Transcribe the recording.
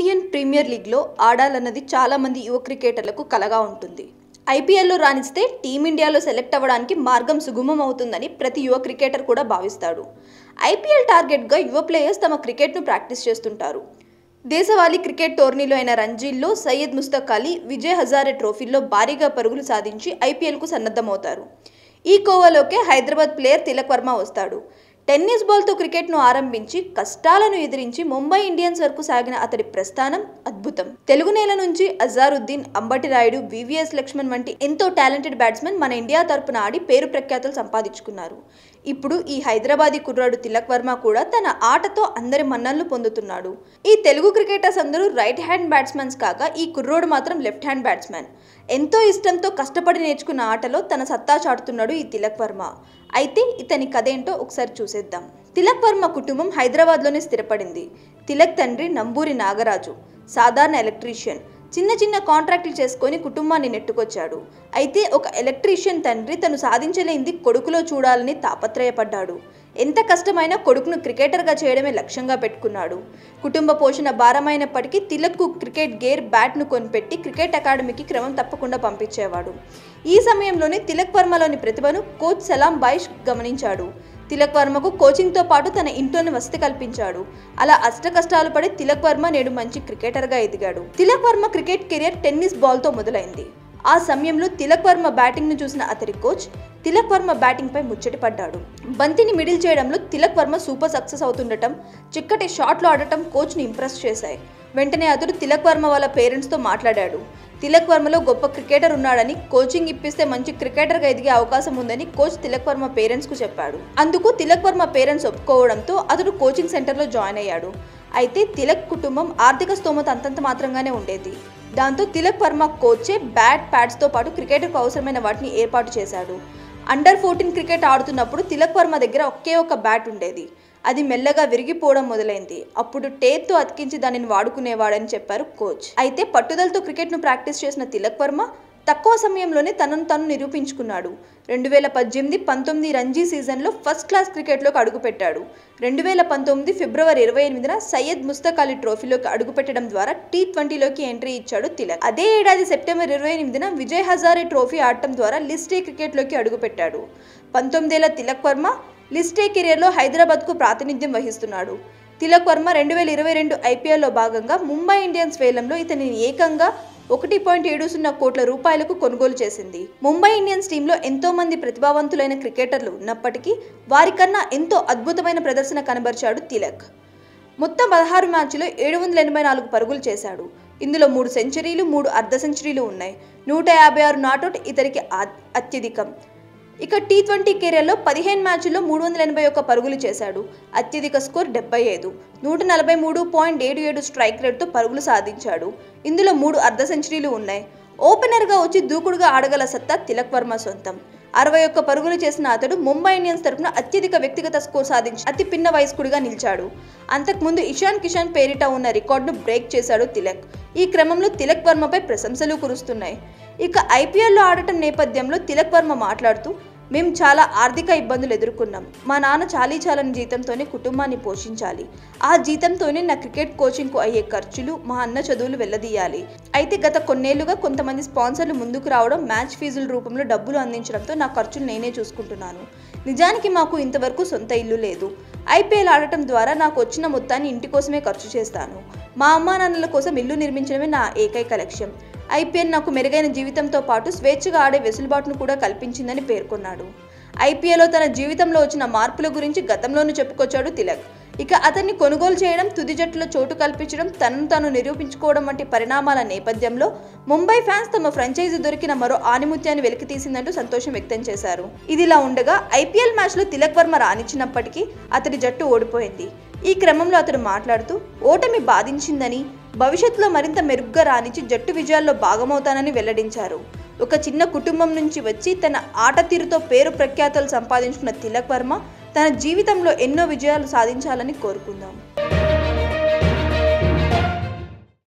Indian premier లీగ్లో ఆడాలన్నది చాలామంది యువ క్రికెటర్లకు కలగా ఉంటుంది ఐపీఎల్లో రాణిస్తే టీమిండియాలో సెలెక్ట్ అవ్వడానికి మార్గం సుగమం అవుతుందని ప్రతి యువ క్రికెటర్ కూడా భావిస్తాడు ఐపీఎల్ టార్గెట్గా యువ ప్లేయర్స్ తమ క్రికెట్ను ప్రాక్టీస్ చేస్తుంటారు దేశవాళీ క్రికెట్ టోర్నీలో అయిన రంజీల్లో సయ్యద్ ముస్తక్ అలీ విజయ్ హజారే ట్రోఫీల్లో భారీగా పరుగులు సాధించి ఐపీఎల్కు సన్నద్ధమవుతారు ఈ కోవలోకే హైదరాబాద్ ప్లేయర్ తిలక్ వర్మ వస్తాడు టెన్నిస్ బాల్తో క్రికెట్ను ఆరంభించి కష్టాలను ఎదిరించి ముంబై ఇండియన్స్ వరకు సాగిన అతడి ప్రస్థానం అద్భుతం తెలుగు నేల నుంచి అజారుద్దీన్ అంబటి రాయుడు వివిఎస్ లక్ష్మణ్ వంటి ఎంతో టాలెంటెడ్ బ్యాట్స్మెన్ మన ఇండియా తరపున ఆడి పేరు ప్రఖ్యాతులు సంపాదించుకున్నారు ఇప్పుడు ఈ హైదరాబాదీ కుర్రాడు తిలక్ వర్మ కూడా తన ఆటతో అందరి మన్ననలు పొందుతున్నాడు ఈ తెలుగు క్రికెటర్స్ అందరూ రైట్ హ్యాండ్ బ్యాట్స్మెన్స్ కాగా ఈ కుర్రోడు మాత్రం లెఫ్ట్ హ్యాండ్ బ్యాట్స్మెన్ ఎంతో ఇష్టంతో కష్టపడి నేర్చుకున్న ఆటలో తన సత్తా చాటుతున్నాడు ఈ తిలక్ వర్మ అయితే ఇతని కథేంటో ఒకసారి చూసేద్దాం తిలక్ వర్మ కుటుంబం హైదరాబాద్లోనే స్థిరపడింది తిలక్ తండ్రి నంబూరి నాగరాజు సాధారణ ఎలక్ట్రీషియన్ చిన్న చిన్న కాంట్రాక్టులు చేసుకొని కుటుంబాన్ని నెట్టుకొచ్చాడు అయితే ఒక ఎలక్ట్రీషియన్ తండ్రి తను సాధించలేంది కొడుకులో చూడాలని తాపత్రయపడ్డాడు ఎంత కష్టమైనా కొడుకును క్రికెటర్గా చేయడమే లక్ష్యంగా పెట్టుకున్నాడు కుటుంబ పోషణ భారమైనప్పటికీ తిలక్కు క్రికెట్ గేర్ బ్యాట్ను కొనిపెట్టి క్రికెట్ అకాడమీకి క్రమం తప్పకుండా పంపించేవాడు ఈ సమయంలోనే తిలక్ వర్మలోని ప్రతిభను కోచ్ సలాం బాయిష్ గమనించాడు తిలక్ వర్మకు కోచింగ్తో పాటు తన ఇంట్లోని వసతి కల్పించాడు అలా అష్ట కష్టాలు పడి తిలక్ వర్మ నేడు మంచి క్రికెటర్గా ఎదిగాడు Tilak Varma cricket career tennis బాల్తో మొదలైంది ఆ సమయంలో తిలక్ వర్మ బ్యాటింగ్ను చూసిన అతడి కోచ్ తిలక్ వర్మ బ్యాటింగ్పై ముచ్చటి పడ్డాడు బంతిని మిడిల్ చేయడంలో తిలక్ వర్మ సూపర్ సక్సెస్ అవుతుండటం చిక్కటి షాట్లు ఆడటం కోచ్ని ఇంప్రెస్ చేశాయి వెంటనే అతడు తిలక్ వర్మ వాళ్ళ పేరెంట్స్తో మాట్లాడాడు తిలక్ వర్మలో గొప్ప క్రికెటర్ ఉన్నాడని కోచింగ్ ఇప్పిస్తే మంచి క్రికెటర్గా ఎదిగే అవకాశం ఉందని కోచ్ తిలక్ వర్మ పేరెంట్స్కు చెప్పాడు అందుకు తిలక్ వర్మ పేరెంట్స్ ఒప్పుకోవడంతో అతడు కోచింగ్ సెంటర్లో జాయిన్ అయ్యాడు అయితే తిలక్ కుటుంబం ఆర్థిక స్తోమత అంతంత మాత్రంగానే ఉండేది దాంతో తిలక్ వర్మ కోచే బ్యాట్ ప్యాడ్స్తో పాటు క్రికెటర్కు అవసరమైన వాటిని ఏర్పాటు చేశాడు అండర్ ఫోర్టీన్ క్రికెట్ ఆడుతున్నప్పుడు తిలక్ వర్మ దగ్గర ఒకే ఒక బ్యాట్ ఉండేది అది మెల్లగా విరిగిపోవడం మొదలైంది అప్పుడు టేప్తో అతికించి దానిని వాడుకునేవాడని చెప్పారు కోచ్ అయితే పట్టుదలతో క్రికెట్ను ప్రాక్టీస్ చేసిన తిలక్ వర్మ తక్కువ సమయంలోనే తనను తాను నిరూపించుకున్నాడు రెండు వేల పద్దెనిమిది పంతొమ్మిది రంజీ సీజన్లో ఫస్ట్ క్లాస్ క్రికెట్లోకి అడుగుపెట్టాడు రెండు వేల పంతొమ్మిది ఫిబ్రవరి ఇరవై ఎనిమిదిన సయ్యద్ ముస్తక్ అలీ ట్రోఫీలోకి అడుగుపెట్టడం ద్వారా టీ ట్వంటీలోకి ఎంట్రీ ఇచ్చాడు తిలక్ అదే ఏడాది సెప్టెంబర్ ఇరవై ఎనిమిదిన విజయ్ హజారే ట్రోఫీ ఆడటం ద్వారా లిస్ట్ ఏ క్రికెట్లోకి అడుగుపెట్టాడు పంతొమ్మిదేళ్ల తిలక్ వర్మ లిస్ట్ ఏ కెరియర్లో హైదరాబాద్కు ప్రాతినిధ్యం వహిస్తున్నాడు తిలక్ వర్మ రెండు వేల ఇరవై రెండు ఐపీఎల్లో భాగంగా ముంబై ఇండియన్స్ వేలంలో ఇతనిని ఏకంగా ఒకటి పాయింట్ ఏడు సున్నా కోట్ల రూపాయలకు కొనుగోలు చేసింది ముంబై ఇండియన్స్ టీంలో ఎంతో మంది ప్రతిభావంతులైన క్రికెటర్లు ఉన్నప్పటికీ వారికన్నా ఎంతో అద్భుతమైన ప్రదర్శన కనబరిచాడు తిలక్ మొత్తం పదహారు మ్యాచ్లో ఏడు వందల ఎనభై నాలుగు పరుగులు చేశాడు ఇందులో మూడు సెంచరీలు మూడు అర్ధ సెంచరీలు ఉన్నాయి నూట యాభై ఆరు నాటౌట్ ఇతనికి ఆ- అత్యధికం ఇక టీ ట్వంటీ కెరియర్లో పదిహేను మ్యాచ్ల్లో మూడు వందల ఎనభై ఒక్క పరుగులు చేశాడు అత్యధిక స్కోర్ డెబ్బై ఐదు నూట నలభై మూడు పాయింట్ ఏడు ఏడు స్ట్రైక్ రేట్తో పరుగులు సాధించాడు ఇందులో మూడు అర్ధ సెంచరీలు ఉన్నాయి ఓపెనర్గా వచ్చి దూకుడుగా ఆడగల సత్తా తిలక్ వర్మ సొంతం అరవై ఒక్క పరుగులు చేసిన అతడు ముంబై ఇండియన్స్ తరపున అత్యధిక వ్యక్తిగత స్కోర్ సాధించి అతి పిన్న వయస్కుడిగా నిలిచాడు అంతకుముందు ఇషాన్ కిషాన్ పేరిట ఉన్న రికార్డును బ్రేక్ చేశాడు తిలక్ ఈ క్రమంలో తిలక్ వర్మపై ప్రశంసలు కురుస్తున్నాయి ఇక ఐపీఎల్లో ఆడటం నేపథ్యంలో తిలక్ వర్మ మాట్లాడుతూ మేము చాలా ఆర్థిక ఇబ్బందులు ఎదుర్కొన్నాం మా నాన్న చాలీ చాలని జీతంతోనే కుటుంబాన్ని పోషించాలి ఆ జీతంతోనే నా క్రికెట్ కోచింగ్కు అయ్యే ఖర్చులు మా అన్న చదువులు వెళ్ళదీయాలి అయితే గత కొన్నేళ్లుగా కొంతమంది స్పాన్సర్లు ముందుకు రావడం మ్యాచ్ ఫీజుల రూపంలో డబ్బులు అందించడంతో నా ఖర్చులు నేనే చూసుకుంటున్నాను నిజానికి మాకు ఇంతవరకు సొంత ఇల్లు లేదు ఐపీఎల్ ఆడటం ద్వారా నాకు వచ్చిన మొత్తాన్ని ఇంటి కోసమే ఖర్చు చేస్తాను మా అమ్మా నాన్నల కోసం ఇల్లు నిర్మించడమే నా ఏకైక లక్ష్యం ఐపీఎల్ నాకు మెరుగైన జీవితంతో పాటు స్వేచ్ఛగా ఆడే వెసులుబాటును కూడా కల్పించిందని పేర్కొన్నాడు ఐపీఎల్లో తన జీవితంలో వచ్చిన మార్పుల గురించి గతంలోనూ చెప్పుకొచ్చాడు తిలక్ ఇక అతన్ని కొనుగోలు చేయడం తుది జట్టులో చోటు కల్పించడం తనను తాను నిరూపించుకోవడం వంటి పరిణామాల నేపథ్యంలో ముంబై ఫ్యాన్స్ తమ ఫ్రాంచైజీ దొరికిన మరో ఆనిముత్యాన్ని వెలికితీసిందంటూ సంతోషం వ్యక్తం చేశారు ఇదిలా ఉండగా ఐపీఎల్ మ్యాచ్లో తిలక్ వర్మ రాణించినప్పటికీ అతడి జట్టు ఓడిపోయింది ఈ క్రమంలో అతడు మాట్లాడుతూ ఓటమి బాధించిందని భవిష్యత్తులో మరింత మెరుగ్గా రాణించి జట్టు విజయాల్లో భాగమవుతానని వెల్లడించారు ఒక చిన్న కుటుంబం నుంచి వచ్చి తన ఆట తీరుతో పేరు ప్రఖ్యాతలు సంపాదించుకున్న తిలక్ వర్మ తన జీవితంలో ఎన్నో విజయాలు సాధించాలని కోరుకుందాం